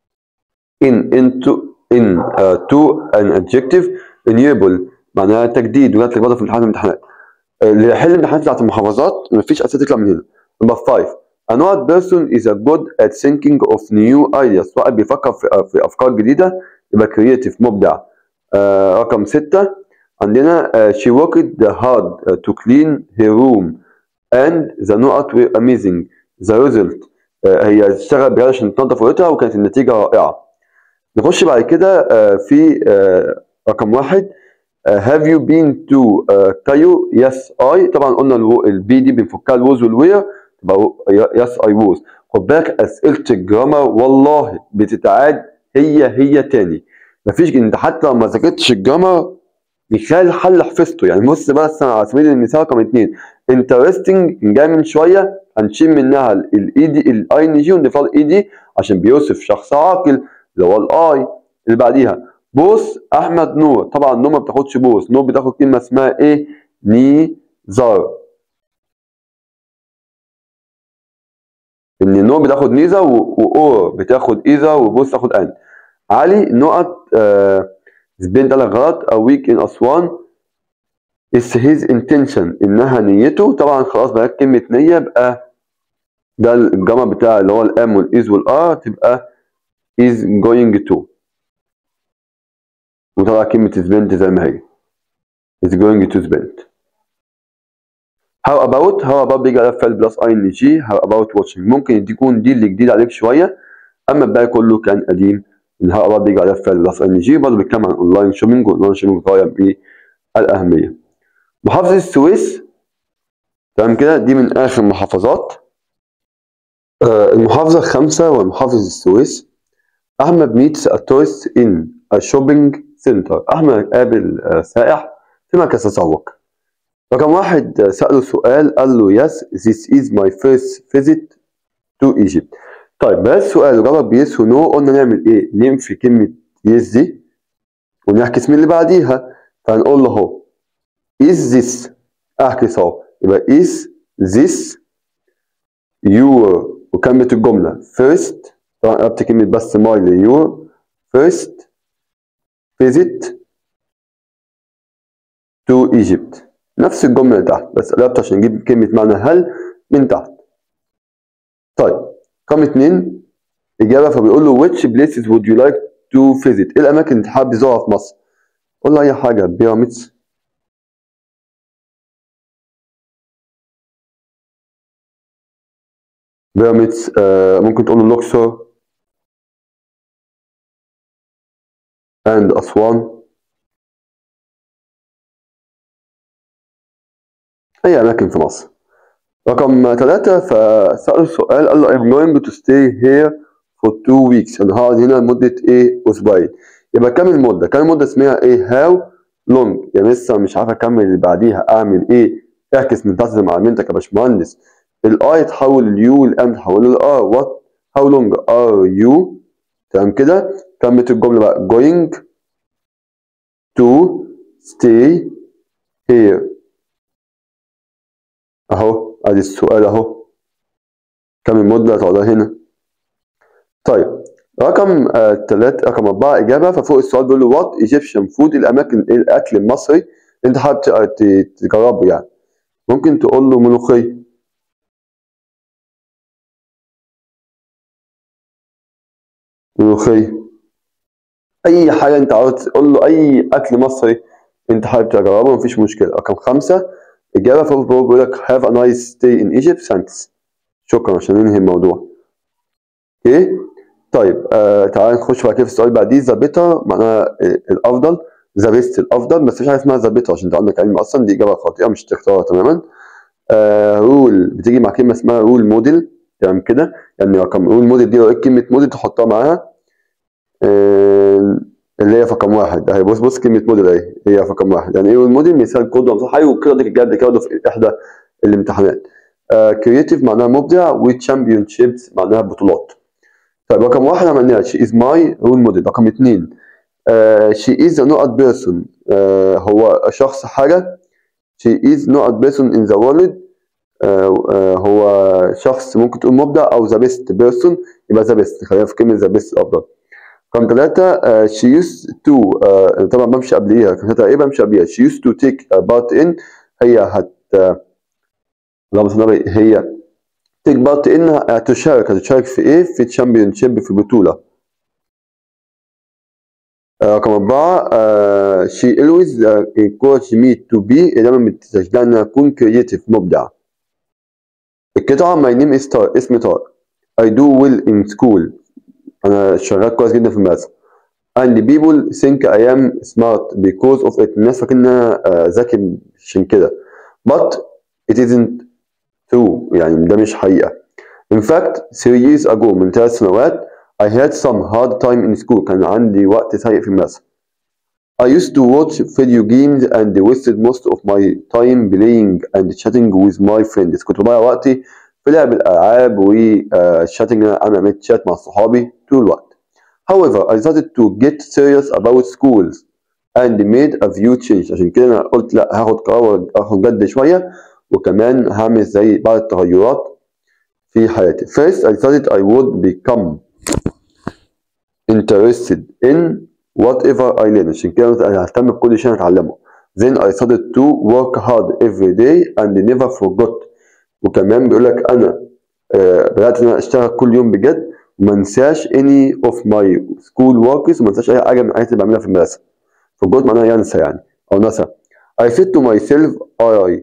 in into in uh, to an adjective renewable معناها تجديد وجات لك برضه في امتحان الامتحانات اللي يحل الامتحانات بتاعت المحافظات مفيش اسئله تطلع من هنا نمبر 5 another person is a good at thinking of new ideas سواء بيفكر في, في افكار جديده يبقى creative مبدع آه رقم 6 عندنا آه she worked hard to clean her room and the note were amazing the result آه هي اشتغلت بجد عشان تنظف اوضتها وكانت النتيجه رائعه نخش بعد كده آه في آه رقم واحد Uh, have you been to uh, Cairo? Yes, I. طبعا قلنا البي دي بنفكها الوز والوير تبقى yes I was. خد بالك أسئلة الجرامر والله بتتعاد هي هي تاني. مفيش انت حتى لو ما ذاكرتش الجرامر مثال حل حفظته يعني بص بس على سبيل المثال رقم اتنين interesting جاي من شويه هنشيل منها الاي دي الاي ان جي ونضيف لها الاي دي عشان بيوصف شخص عاقل اللي هو الاي اللي بعديها بوس احمد نور طبعا نور ما بتاخدش بوس نور بتاخد كلمه اسمها ايه نيزار ان نور بتاخد نيزا واور بتاخد ايزا وبوس تاخد ان علي نقط آه سبين ده غلط a week in اسوان is his intention انها نيته طبعا خلاص بقى كلمه نيه يبقى ده الجمع بتاع اللي هو الام والايز والار تبقى is going to وطبعا كلمة spent زي ما هي is going to spend how about how about بيجي على فعل بلس اي ان جي how about watching ممكن يكون دي اللي جديد عليك شوية اما الباقي كله كان قديم ان how about بيجي على فعل بلس اي ان جي برضه بيتكلم عن اونلاين شوبينج واونلاين شوبينج غاية بالأهمية محافظة السويس تمام كده دي من آخر المحافظات آه المحافظة الخامسة ومحافظة السويس أحمد meets a tourist in a shopping center أحمد قابل سائح في مركز تسوق رقم واحد سأله سؤال قال له yes this is my first visit to Egypt طيب بس سؤال جرب yes و no قلنا نعمل ايه ننفي كلمة yes دي ونعكس من اللي بعديها فهنقول له اهو is this اعكس اهو يبقى is this your وكملت الجملة first طبعا قلبت كلمة بس my ل your first visit to Egypt نفس الجملة اللي تحت بس قلبت عشان نجيب كلمة معنى هل من تحت طيب رقم اتنين إجابة فبيقول له which places would you like to visit إيه الأماكن اللي حابب تزورها في مصر قول له أي حاجة بيراميدز بيراميدز آه ممكن تقول له الأقصر and أسوان أي أماكن في مصر رقم ثلاثة فسأله سؤال قال له I'm going to stay here for two weeks انا هقعد هنا لمدة ايه اسبوعين يبقى كام المدة كام المدة اسمها ايه how long يعني لسه مش عارف اكمل اللي بعديها اعمل ايه اعكس من تحت زي ما علمتك يا باشمهندس الاي تحول اليو والام تحول الار وات how long are you تمام كده كملت الجملة بقى going to stay here اهو ادي السؤال اهو كم المدة هتقعدها هنا طيب رقم آه تلات رقم أربعة إجابة ففوق السؤال بيقول له وات ايجيبشن فود الأماكن إيه الأكل المصري اللي أنت حابب تجربه يعني ممكن تقول له ملوخية ملوخية أي حاجة أنت عاوز تقول له أي أكل مصري أنت حابب تجربه مفيش مشكلة رقم خمسة إجابة فوق بيقول لك have a nice stay in Egypt thanks شكرا عشان ننهي الموضوع اوكي طيب آه تعال نخش بعد كده في السؤال بعديه ذا بيتر معناها الافضل ذا بيست الافضل بس مش حاجه اسمها ذا بيتر عشان انت عندك علم اصلا دي اجابه خاطئه مش تختارها تماما آه رول بتيجي مع كلمه اسمها رول موديل تمام كده يعني رقم رول موديل دي لو لقيت كلمه موديل تحطها معاها آه اللي هي رقم واحد اهي بص بص كلمه موديل اهي هي رقم واحد يعني ايه رول موديل مثال قدوه صح ايوه كده دي الجد كده في احدى الامتحانات كرييتيف uh, معناها مبدع وتشامبيون شيبس معناها بطولات طيب رقم واحد عملناها شي از ماي رول موديل رقم اثنين شي از نوت بيرسون هو شخص حاجة شي از نوت بيرسون ان ذا وورلد هو شخص ممكن تقول مبدع او ذا بيست بيرسون يبقى ذا بيست خلينا في كلمة ذا بيست افضل رقم ثلاثة شي يوز تو طبعا بمشي قبليها رقم ثلاثة ايه بمشي قبليها شي يوز تو تيك بارت ان هي هت اللهم صل على هي تيك بارت انها تشارك هتشارك في ايه؟ في تشامبيون شيب في بطولة. رقم أربعة شي always encourage me to be دايما بتشجعني إن أكون كرييتيف مبدع. القطعة my name is طارق اسمي طارق. I do well in school أنا شغال كويس جدا في المدرسة. And people think I am smart because of it. الناس فاكرين إن أنا ذكي عشان كده. But it isn't true يعني ده مش حقيقة. In fact, three years ago من ثلاث سنوات I had some hard time in school كان عندي وقت سيء في المدرسة. I used to watch video games and wasted most of my time playing and chatting with my friends. كنت بضيع وقتي في لعب الألعاب وشاتنج أعمل عملية شات مع صحابي طول الوقت. However, I started to get serious about schools and made a few change عشان كده أنا قلت لا هاخد قرار هاخد جد شوية وكمان هعمل زي بعض التغيرات في حياتي. First, I decided I would become interested in whatever I learn. عشان كده أنا ههتم بكل شيء أنا أتعلمه. Then I started to work hard every day and never forgot. وكمان بيقول لك أنا آه بدأت إن أنا أشتغل كل يوم بجد وما انساش any of my school works وما انساش أي حاجة من الحاجات اللي بعملها في المدرسة. forgot معناها ينسى يعني أو نسى. I said to myself I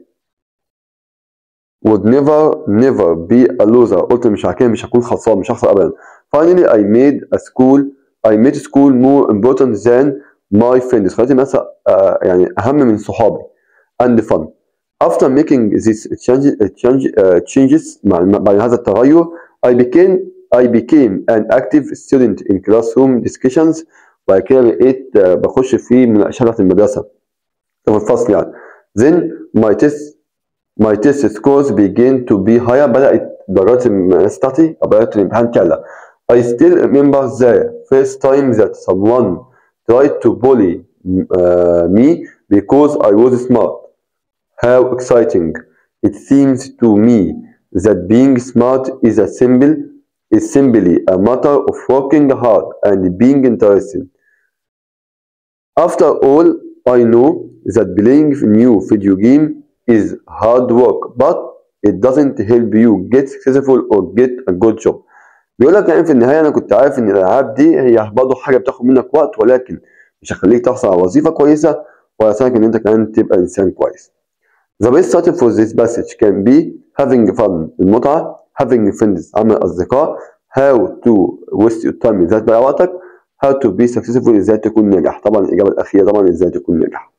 would never never be a loser قلت مش كده مش هكون خسران مش هخسر ابدا finally I made a school I made school more important than my friends خليت المدرسة uh, يعني أهم من صحابي and fun after making these change, change, uh, changes بعد هذا التغير I became I became an active student in classroom discussions وبعد كده بقيت uh, بخش في مناقشات المدرسة في الفصل يعني then my test my test scores begin to be higher بدأت درجات المدرسة بتاعتي أو بدأت الامتحان تعلى I still remember the first time that someone tried to bully uh, me because I was smart. How exciting! It seems to me that being smart is a simple is simply a matter of working hard and being interested. After all, I know that playing new video game is hard work, but it doesn't help you get successful or get a good job. بيقول لك يعني في النهايه انا كنت عارف ان الالعاب دي هي برضه حاجه بتاخد منك وقت ولكن مش هتخليك تحصل على وظيفه كويسه ولا هتساعدك ان انت كمان تبقى انسان كويس. The best starting for this passage can be having fun المتعه having friends عمل اصدقاء how to waste your time ازاي تضيع وقتك how to be successful ازاي تكون ناجح طبعا الاجابه الاخيره طبعا ازاي تكون ناجح.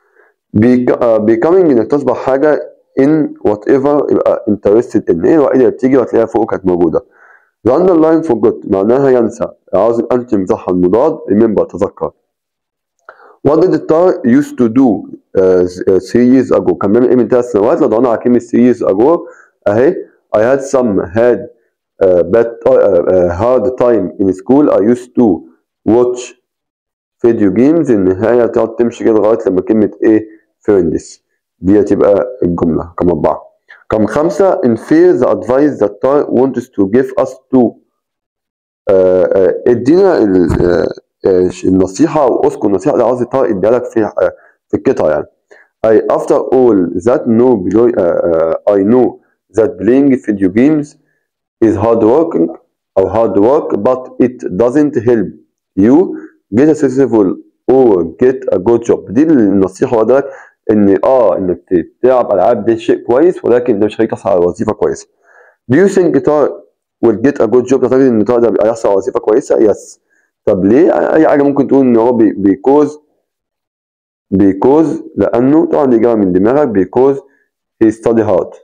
becoming انك تصبح حاجه in whatever يبقى interested in ايه الوحيده اللي بتيجي وهتلاقيها فوق كانت موجوده. The underline forgot معناها ينسى عاوز أن تمزحها المضاد remember تذكر What did the tar used to do uh, three years ago كان بيعمل ايه من ثلاث سنوات لو دورنا على كلمة three years ago اهي I had some had uh, bad uh, uh, hard time in school I used to watch فيديو جيمز النهاية تقعد تمشي كده لغاية لما كلمة ايه فريندس دي تبقى الجملة رقم أربعة رقم خمسة in fear the advice that Tar wants to give us to آه، آه، ادينا ال- آه، آه، النصيحة أو اذكر النصيحة اللي عاوز طارق اديها لك في آه، في القطعة يعني I after all that know below, uh, uh, I know that playing video games is hard working or hard work but it doesn't help you get a successful or get a good job دي النصيحة واخدة لك ان اه انك تلعب العاب ده شيء كويس ولكن ده مش هيخليك تحصل على وظيفة كويسة Do you think guitar will get a good job تعتقد ان الجيتار ده بيبقى يحصل على وظيفة كويسة؟ يس طب ليه؟ اي حاجة ممكن تقول ان هو بي- because because لانه طبعا دي اجابة من دماغك because he study hard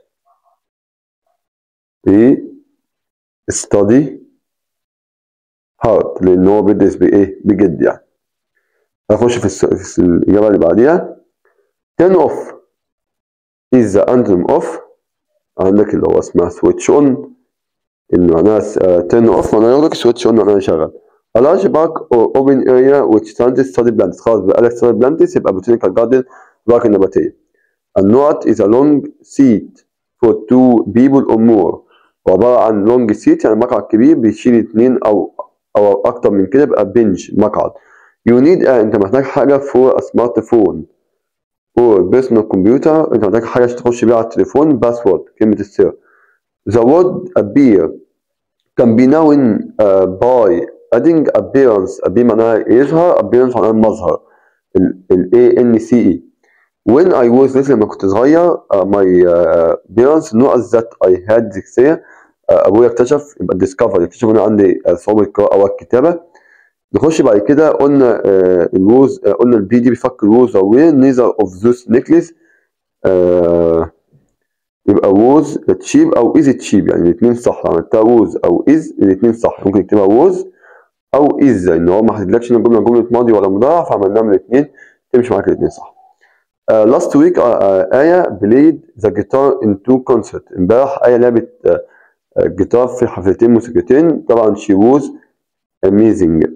he study hard لان هو بيدرس بايه؟ بجد يعني هخش في, الس... في الاجابة اللي بعديها turn off is the anthem of عندك اللي هو اسمها switch on اللي معناها uh, turn off معناها ياخدك switch on معناها يشغل a large park or open area which stands study plants خلاص بقى لك study plants يبقى botanical garden بارك النباتية النوت is a long seat for two people or more وعبارة عن long seat يعني مقعد كبير بيشيل اتنين أو أو أكتر من كده يبقى bench مقعد you need a, أنت محتاج حاجة for a smartphone or personal computer أنت محتاج حاجة عشان تخش بيها على التليفون باسورد كلمة السر the word appear can be known uh, by adding appearance appear معناها يظهر appearance معناها المظهر ال ال A N C E when I was little لما كنت صغير uh, my uh, parents noticed that I had dyslexia uh, أبويا اكتشف يبقى discover اكتشف إن أنا عندي uh, صعوبة القراءة والكتابة نخش بعد كده قلنا uh, الوز uh, قلنا البي دي بيفكر ووز أو وين neither of those necklace uh, يبقى ووز تشيب او از تشيب يعني الاثنين صح لو عملتها ووز او از الاثنين صح ممكن تكتبها ووز او از ان هو ما حددلكش ان الجمله جمله ماضي ولا مضارع فعملناها من الاثنين تمشي معاك الاثنين صح. Uh, last week uh, uh, آية played the guitar in two concerts امبارح آية لعبت uh, uh, جيتار في حفلتين موسيقيتين طبعا she was amazing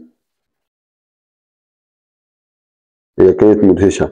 هي كانت مدهشة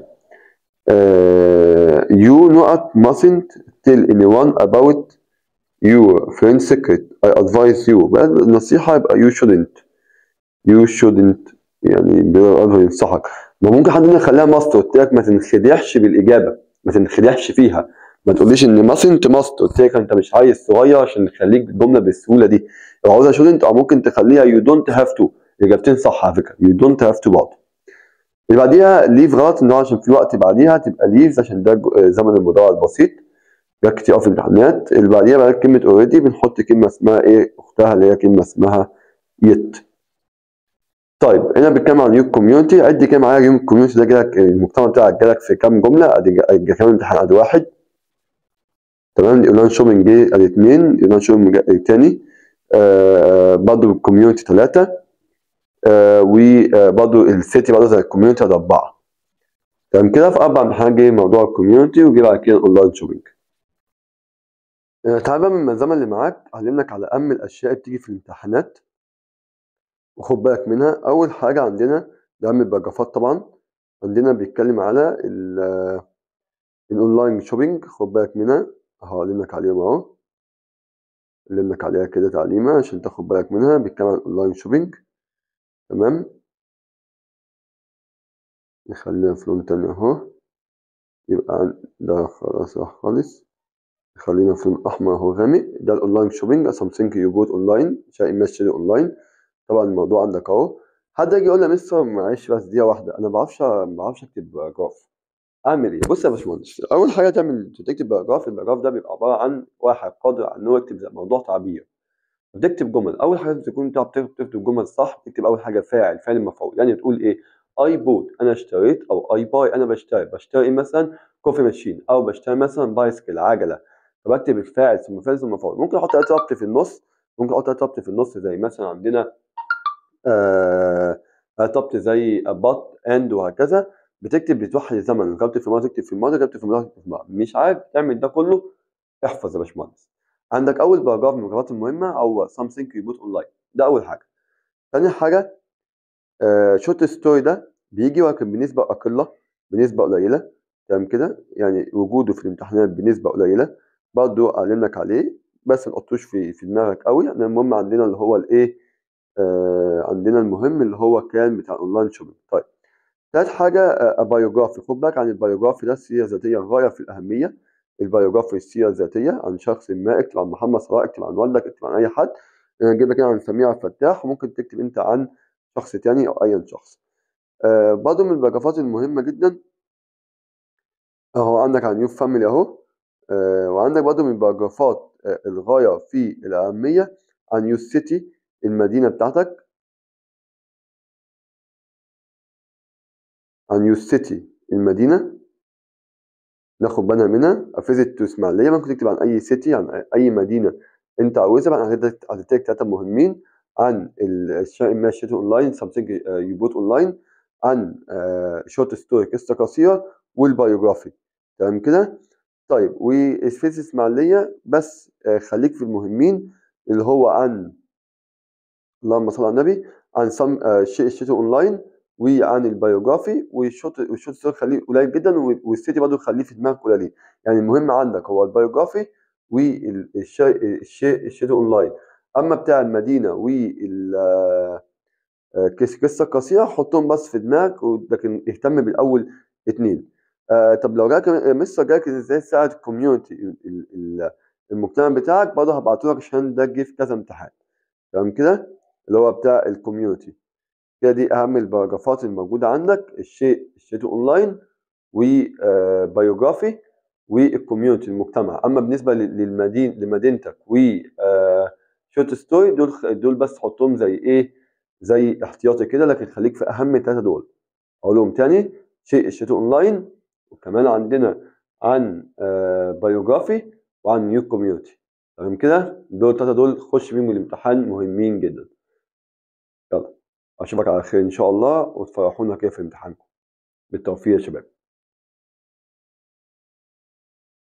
uh, you not mustn't tell anyone about your friend's secret I advise you بقى النصيحة يبقى you shouldn't you shouldn't يعني بيقدر ينصحك ما ممكن حد منهم يخليها ماست قلت لك ما تنخدعش بالإجابة ما تنخدعش فيها ما تقوليش ان mustn't must قلت لك انت مش عايز صغير عشان نخليك الجملة بالسهولة دي لو عاوزها shouldn't او ممكن تخليها you don't have to الإجابتين صح على فكرة you don't have to برضه اللي بعديها ليف غلط ان هو عشان في وقت بعديها تبقى ليفز عشان ده جو- زمن المضارع البسيط ده كتير أوي في الامتحانات اللي بعديها بعد كلمة اوريدي بنحط كلمة اسمها ايه اختها اللي هي كلمة اسمها يت طيب هنا بنتكلم عن يوم كوميونتي عد كده معايا يوم كوميونتي ده جالك المجتمع بتاعك جالك في كام جملة ادي جا- ادي كام امتحان ادي واحد تمام الاونلاين شوبينج جه ادي اتنين الاونلاين شوبينج جه- تاني آه برضه الكوميونتي ثلاثة آه وبرضه السيتي برضه زي الكوميونتي ادي أربعة تمام كده في أربع امتحانات جه موضوع الكوميونتي وجه بعد كده الأونلاين شوبينج آه، تعال بقى من الملزمة اللي معاك أعلمك على أهم الأشياء اللي بتيجي في الامتحانات وخد بالك منها أول حاجة عندنا ده أهم الباراجرافات طبعا عندنا بيتكلم على ال- الأونلاين شوبينج خد بالك منها هعلمك عليهم أهو أعلمك عليها كده تعليمة عشان تاخد بالك منها بيتكلم عن الأونلاين شوبينج تمام نخليها في لون تاني أهو يبقى عن- ده خلاص راح خالص خلينا في لون أحمر أهو غامق ده الأونلاين شوبينج something you bought أونلاين شيء ما تشتري أونلاين طبعا الموضوع عندك أهو حد يجي يقول لي يا مستر معلش بس دقيقة واحدة أنا ما بعرفش ما بعرفش أكتب باراجراف أعمل إيه؟ بص يا باشمهندس أول حاجة تعمل تكتب باراجراف الباراجراف ده بيبقى عبارة عن واحد قادر على إن هو يكتب موضوع تعبير بتكتب جمل أول حاجة لازم تكون بتعرف تكتب جمل صح بتكتب أول حاجة فاعل فعل مفعول يعني تقول إيه اي بوت انا اشتريت او اي باي انا بشتري بشتري مثلا كوفي ماشين او بشتري مثلا بايسكل عجله فبكتب الفاعل ثم فعل ثم مفعول ممكن احط اداه ربط في النص ممكن احط ربط في النص زي مثلا عندنا آه ربط زي بط اند وهكذا بتكتب بتوحد الزمن كتبت في الماضي تكتب في الماضي كتبت في الماضي تكتب في الماضي مش عارف تعمل ده كله احفظ يا باشمهندس عندك اول باراجراف من الباراجرافات المهمه او something you put online ده اول حاجه تاني حاجه آه شوت ستوري ده بيجي ولكن بنسبه اقل بنسبه قليله تمام كده يعني وجوده في الامتحانات بنسبه قليله برضه اعلمك عليه بس ما تحطوش في في دماغك قوي يعني المهم عندنا اللي هو الايه آه عندنا المهم اللي هو كان بتاع الاونلاين شوبينج طيب تالت حاجه بايوجرافي خد بالك عن البايوجرافي ده السيره الذاتيه غايه في الاهميه البايوجرافي السيره الذاتيه عن شخص ما اكتب عن محمد صلاح اكتب عن والدك اكتب عن اي حد انا اجيب لك عن سمير الفتاح وممكن تكتب انت عن شخص تاني او اي شخص آه برضه من الباراجرافات المهمه جدا اهو عندك عن يوف فاميلي اهو آه وعندك برضه من الباراجرافات آه الغايه في الاهميه عن يوث سيتي المدينه بتاعتك عن يوث سيتي المدينه ناخد بالنا منها افيزيت تو اسماعيليه ممكن تكتب عن اي سيتي عن اي مدينه انت عاوزها بقى هتديك ثلاثه مهمين عن الشيء ما شيت اونلاين سامثينج يو بوت اونلاين عن شورت ستوري قصه قصيره والبايوجرافي تمام كده طيب وفيز اسماعيليه بس خليك في المهمين اللي هو عن اللهم صل على النبي عن سم شيء شيت اونلاين وعن البيوجرافي والشوت والشوت ستوري خليه قليل جدا والسيتي برضه خليه في دماغك قليل يعني المهم عندك هو البيوجرافي والشيء الشيء الشيء اونلاين اما بتاع المدينه وال قصه قصيره حطهم بس في دماغك لكن اهتم بالاول اتنين آه طب لو جاك مستر جاك ازاي تساعد الكوميونتي المجتمع بتاعك برضه هبعته لك عشان ده جه في كذا امتحان تمام كده اللي هو بتاع الكوميونتي كده دي اهم الباراجرافات الموجوده عندك الشيء الشيء اونلاين وبيوجرافي والكوميونتي المجتمع اما بالنسبه للمدينه لمدينتك و شوت ستوري دول دول بس حطهم زي ايه زي احتياطي كده لكن خليك في اهم الثلاثه دول اقولهم تاني شيء الشيء اونلاين وكمان عندنا عن بيوجرافي وعن نيو كوميونتي تمام كده دول الثلاثه دول خش بيهم الامتحان مهمين جدا يلا اشوفك على خير ان شاء الله وتفرحونا كده في امتحانكم بالتوفيق يا شباب